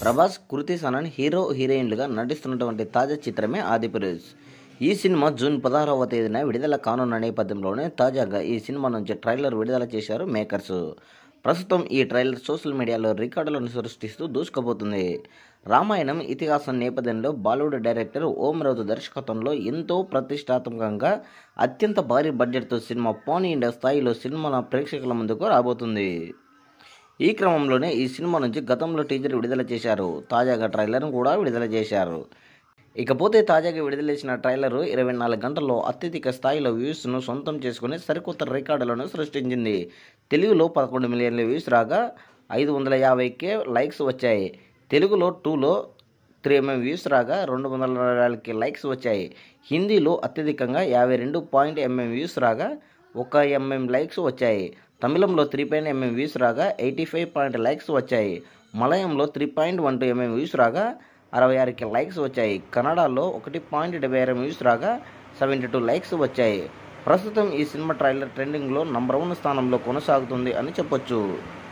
ప్రభాస్ కృతి Sanon hero హీరోయిన్లుగా నటిస్తున్నటువంటి తాజా చిత్రమే ఆదిపురుష్ ఈ సినిమా జూన్ పదహారవ తేదీన విడుదల కానున్న నేపథ్యంలోనే తాజాగా ఈ సినిమా నుంచి ట్రైలర్ విడుదల చేశారు మేకర్స్ ప్రస్తుతం ఈ ట్రైలర్ సోషల్ మీడియాలో రికార్డులను సృష్టిస్తూ దూసుకుపోతుంది రామాయణం ఇతిహాసం నేపథ్యంలో బాలీవుడ్ డైరెక్టర్ ఓం రౌత్ దర్శకత్వంలో ఎంతో ప్రతిష్టాత్మకంగా అత్యంత భారీ బడ్జెట్తో సినిమా పాన్ ఇండియా స్థాయిలో సినిమా ప్రేక్షకుల ముందుకు రాబోతుంది ఈ క్రమంలోనే ఈ సినిమా నుంచి గతంలో టీజర్ విడుదల చేశారు తాజాగా ట్రైలర్ను కూడా విడుదల చేశారు ఇకపోతే తాజాగా విడుదల చేసిన ట్రైలర్ ఇరవై నాలుగు గంటల్లో అత్యధిక స్థాయిలో వ్యూస్ను సొంతం చేసుకుని సరికొత్త రికార్డులను సృష్టించింది తెలుగులో పదకొండు మిలియన్ల వ్యూస్ రాగా ఐదు వందల యాభైకే లైక్స్ వచ్చాయి తెలుగులో టూలో త్రీ ఎంఎం వ్యూస్ రాగా రెండు వందల నలభైకి లైక్స్ వచ్చాయి హిందీలో అత్యధికంగా యాభై రెండు పాయింట్ ఎంఎం వ్యూస్ రాగా ఒక ఎంఎం లైక్స్ వచ్చాయి తమిళంలో త్రీ పాయింట్ ఎంఎం వ్యూస్ రాగా ఎయిటీ ఫైవ్ పాయింట్ లైక్స్ వచ్చాయి మలయంలో three point one two MM views రాగా అరవై ఆరుకి లైక్స్ వచ్చాయి కన్నడలో ఒకటి పాయింట్ డెబ్బై ఆరు వ్యూస్ రాగా సెవెంటీ టూ లైక్స్ వచ్చాయి ప్రస్తుతం ఈ సినిమా ట్రైలర్ ట్రెండింగ్లో నంబర్ వన్ స్థానంలో కొనసాగుతుంది అని చెప్పొచ్చు